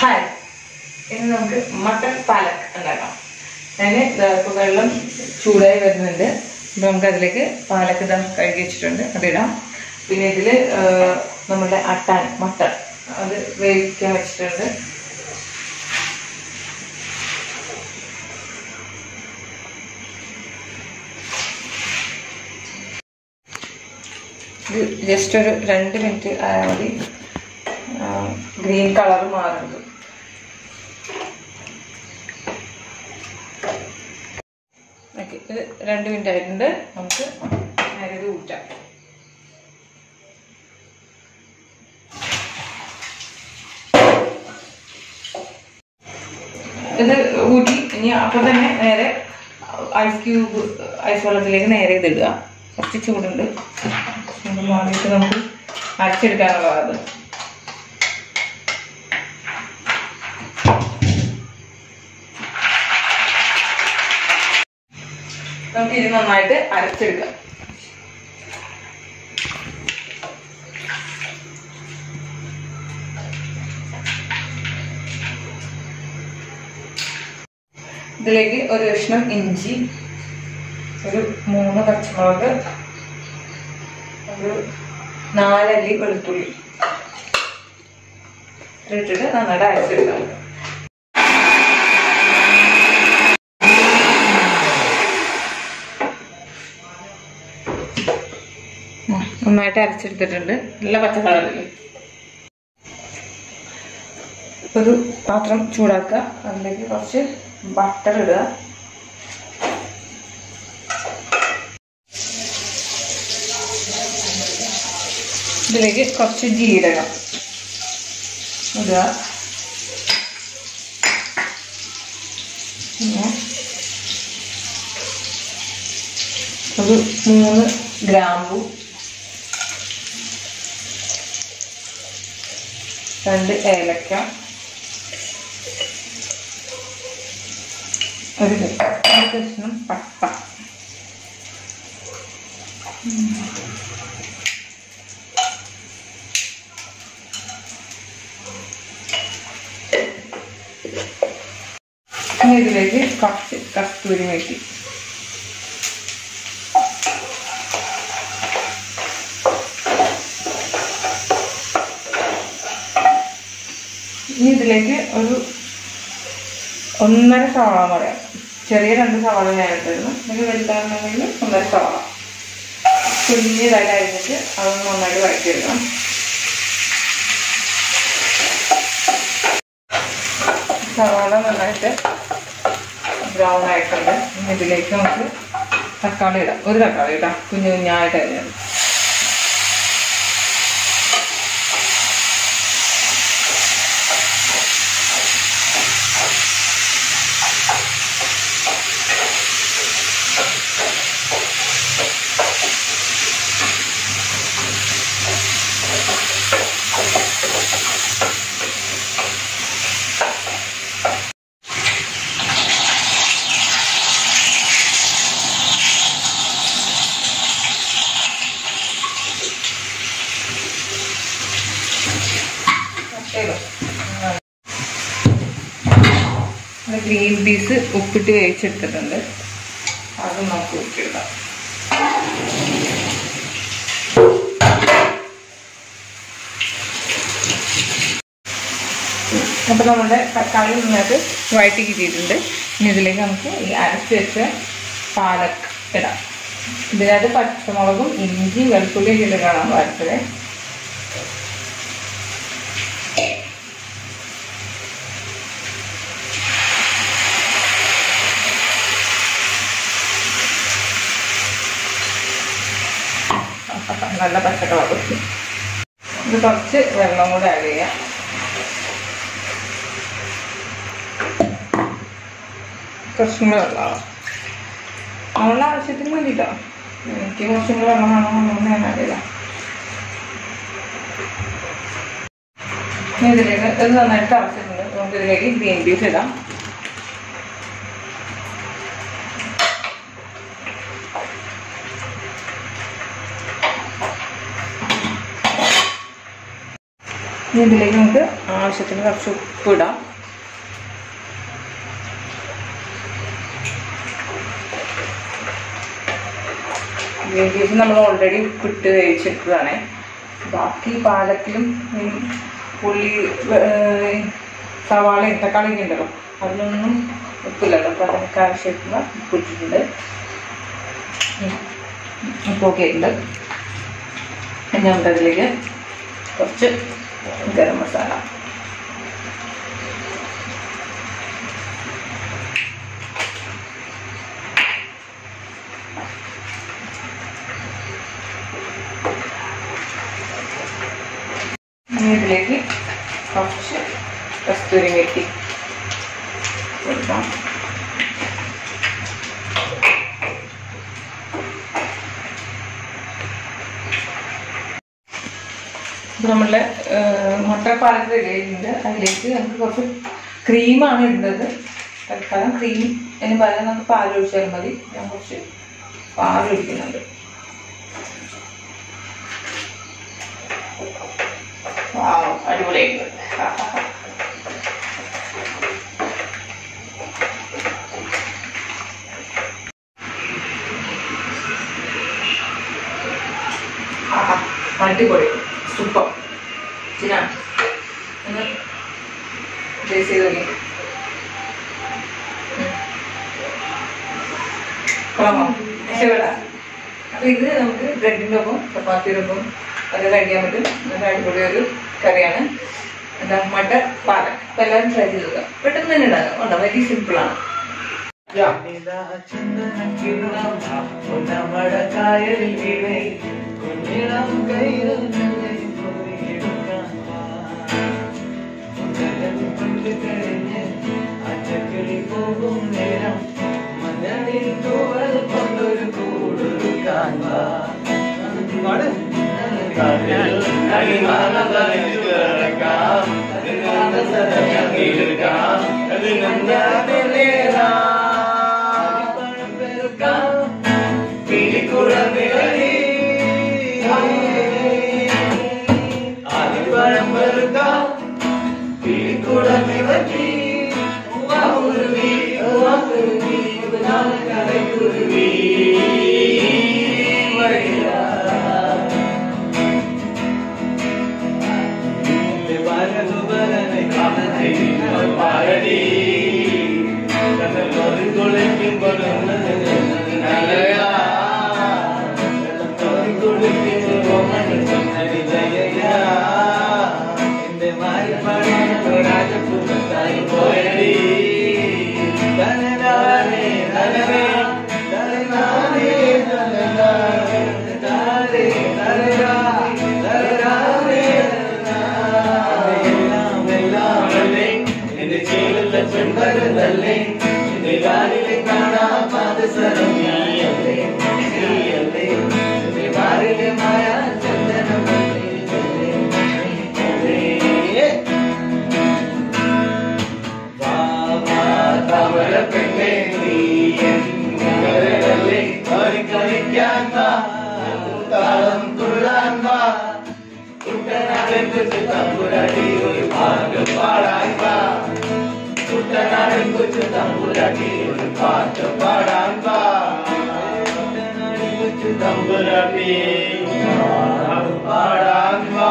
Hi ഇന്ന് നമുക്ക് mutton palak ഉണ്ടാക്കാം ഞാൻ ഇപ്പോൾ വെള്ളം ചൂടായി വരുന്നുണ്ട് അപ്പോൾ നമുക്ക് അതിലേക്ക് പാലക്ക് ഇതാ കഴുകി വെച്ചിട്ടുണ്ട് അതിടാം പിന്നെ ഇതിൽ നമ്മളുടെ അട്ടാൻ മട്ടൺ അത് വേവിക്കാൻ വെച്ചിട്ടുണ്ട് ഇത് ജസ്റ്റ് ഒരു രണ്ട് മിനിറ്റ് ആയാൽ മതി ഗ്രീൻ കളർ മാറുന്നത് ഓക്കെ ഇത് രണ്ട് മിനിറ്റ് ആയിട്ടുണ്ട് നമുക്ക് നേരെ ഇത് ഊറ്റാം ഇത് ഊറ്റി ഇനി അപ്പം തന്നെ നേരെ ഐസ് ക്യൂബ് ഐസ് വെള്ളത്തിലേക്ക് നേരെ ഇത് ഇടുക കുറച്ച് ചൂടുണ്ട് ചൂട് മാറിയിട്ട് നമുക്ക് അരച്ചെടുക്കാനുള്ളതാണ് അത് നമുക്ക് ഇത് നന്നായിട്ട് അരച്ചെടുക്കാം ഇതിലേക്ക് ഒരു കഷ്ണം ഇഞ്ചി ഒരു മൂന്ന് പച്ചമുളക് ഒരു നാലല്ലി വെളുത്തുള്ളി ഇട്ടിട്ട് നന്നായിട്ട് അരച്ചെടുക്കാം നന്നായിട്ട് അരച്ചെടുത്തിട്ടുണ്ട് നല്ല പച്ച കളറിൽ ഒരു പാത്രം ചൂടാക്കുക അതിലേക്ക് കുറച്ച് ബട്ടർ ഇടുക ഇതിലേക്ക് കുറച്ച് ജീരകം ഇടുക പിന്നെ ഒരു മൂന്ന് ഗ്രാമ്പു രണ്ട് ഏലക്ക ഒരു ഒരു കഷ്ണം പട്ട ഇനി ഇതിലേക്ക് കുറച്ച് കസ്തൂരി മേത്തി ഇനി ഇതിലേക്ക് ഒരു ഒന്നര സവാള പറയാം ചെറിയ രണ്ട് സവാള ഞാൻ എടുത്തിരുന്നു ഇത് വലുതാണെന്നുണ്ടെങ്കിൽ ഒന്നര സവാള കുഞ്ഞിതായി കഴിഞ്ഞിട്ട് അത് നന്നായിട്ട് വഴറ്റിയെടുക്കണം സവാള നന്നായിട്ട് ബ്രൗൺ ആയിട്ടുണ്ട് ഇനി ഇതിലേക്ക് നമുക്ക് തക്കാളി ഇടാം ഒരു തക്കാളി ഇടാം കുഞ്ഞു കുഞ്ഞായിട്ട് അരിഞ്ഞത് ഗ്രീൻ പീസ് ഉപ്പിട്ട് വേവിച്ചെടുത്തിട്ടുണ്ട് അത് നമുക്ക് ഉപ്പിടാം അപ്പോൾ നമ്മുടെ തക്കാളി നന്നായിട്ട് വഴറ്റി കിട്ടിയിട്ടുണ്ട് ഇനി ഇതിലേക്ക് നമുക്ക് ഈ അരച്ച് വെച്ച പാലക്ക് ഇടാം ഇതിനകത്ത് പച്ചമുളകും ഇഞ്ചി വെളുത്തുള്ളി ഒക്കെ കാണാൻ വരച്ചത് നല്ല പച്ചക്കളർ ഇത് കുറച്ച് വെള്ളം കൂടെ ആഡ് ചെയ്യാം കുറച്ചും കൂടെ വെള്ളമാവാം നമ്മളുടെ ആവശ്യത്തിന് വേണ്ടിയിട്ടോ എനിക്ക് കുറച്ചും കൂടെ വെള്ളം വേണമെന്നുണ്ടെങ്കിൽ ഞാൻ ആഡ് ചെയ്താം ഇനി ഇതിലേക്ക് ഇത് നന്നായിട്ട് തിളച്ചിട്ടുണ്ട് നമുക്ക് ഇതിലേക്ക് ഗ്രീൻ പീസ് ഇടാം ഇനി ഇതിലേക്ക് നമുക്ക് ആവശ്യത്തിന് കുറച്ച് ഉപ്പ് ഇടാം ഗ്രീൻ പീസ് നമ്മൾ ഓൾറെഡി ഉപ്പിട്ട് വേവിച്ചെടുത്തതാണ് ബാക്കി പാലക്കിലും ഈ പുള്ളി ഏർ, സവാളയും തക്കാളിയൊക്കെ ഉണ്ടല്ലോ അതിലൊന്നും ഉപ്പില്ലല്ലോ അപ്പോൾ അതിനൊക്കെ ആവശ്യമായിട്ടുള്ള ഉപ്പ് ഇട്ടിട്ടുണ്ട് ഉം. ഉപ്പൊക്കെ ഉണ്ട് ഇനി നമുക്ക് അതിലേക്ക് കുറച്ച് ഗരം മസാല ഇനി ഇതിലേക്ക് കുറച്ച് കസ്തൂരി മെത്തി കൊടുക്കാം ഇത് നമ്മളുടെ മുട്ട പാലത്ത് റെഡിയായിട്ടുണ്ട് അതിലേക്ക് നമുക്ക് കുറച്ച് ക്രീമാണ് ഇടുന്നത് തൽക്കാലം ക്രീം അതിന് പകരം നമുക്ക് പാൽ ഒഴിച്ചാൽ മതി ഞാൻ കുറച്ച് പാൽ ഒഴിക്കുന്നുണ്ട് വാവ്, അടിപൊളിയായിട്ടുണ്ട് ഹാ, ഹാ, ഹാ. ആഹാ, അടിപൊളി സൂപ്പർ ചിന ഒന്ന് ടേസ്റ്റ് ചെയ്ത് നോക്കി കൊള്ളാമോ ഇഷ്ടപ്പെടാ അപ്പൊ ഇത് നമുക്ക് ബ്രെഡിൻ്റെ ഒപ്പം ചപ്പാത്തിയുടെ ഒപ്പം അത് കഴിക്കാൻ പറ്റും നല്ല അടിപൊളി ഒരു കറിയാണ് എന്താ മട്ട പാല അപ്പൊ എല്ലാവരും ട്രൈ ചെയ്ത് നോക്കുക പെട്ടെന്ന് തന്നെ ഉണ്ടാകും ഉണ്ടോ വെരി സിമ്പിളാണ് കായലിൽ വീണേ കുഞ്ഞിളം കയ്യിൽ നിന്നെ കോരിയെടുക്കാൻ വാ. ഉടലൻ കൊണ്ട് കഴിഞ്ഞ് അച്ചക്കിളി പോകും നേരം മഞ്ഞളിൽ തൂവൽ കൊണ്ടൊരു കൂടൊരുക്കാൻ വാ. പാട്. കാട്ടിൽ അടിമാല തലച്ചു കിടക്കാം. അതിനാണ് സരഞ്ഞിരിക്കാം. അതിനെന്താണ് നേരാം. അടിപ്പഴം പെറുക്കാം. കിളിക്കുഴമിളകി. ആലിപ്പഴം പെറുക്കാം. കിളിക്കുഴമിളകി. ഉവ്വാകുരുവി, ഉവ്വാകുരുവി, ഉവ്വാണ് കരക്കുരുവി. വരിക. നിന്റെ ബാലസുബലനെ കാണട്ടെ നിങ്ങൾ പാരടി. കടൽ ഒരു കുളിക്കുമ്പോൾ ഒന്ന് നനയാ. വെള്ളം ഒരു കുളിക്കുമ്പോൾ ഒന്ന് ചൊന്നടി ജയയാ. എന്റെ മാരിപ്പഴം രാജപുത്രത്തായി പോയടി. തനനാനേ, തനനേ, തനനാനേ, തനനാനേ, തനനാനേ, തനനാനേ, തനനാനേ, തനനാനേ. എല്ലാം, എല്ലാം അല്ലേ, എന്റെ ചേലുള്ള ചെമ്പരുന്നല്ലേ എന്റെ കാലിലെ കാണാ പാദസരം നീയല്ലേ നീയല്ലേ എന്റെ മാറിലെ മായ ചന്ദനമല്ലേ വാ വാ തവള പെണ്ണേ നീ എന്നല്ലേ ഒരു കളിക്കാൻ വാ താളം തുള്ളാൻ വാ കുട്ടനാടെ കുറിച്ച് തമ്പുരാട്ടി ഒരു പാട്ട് പാടാൻ വാ കുട്ടനാടെ കുറിച്ച് തമ്പുരാട്ടി ഒരു പാട്ട് പാടാൻ വാ കുട്ടനാടെ കുറിച്ച് തമ്പുരാട്ടി പാടാൻ വാ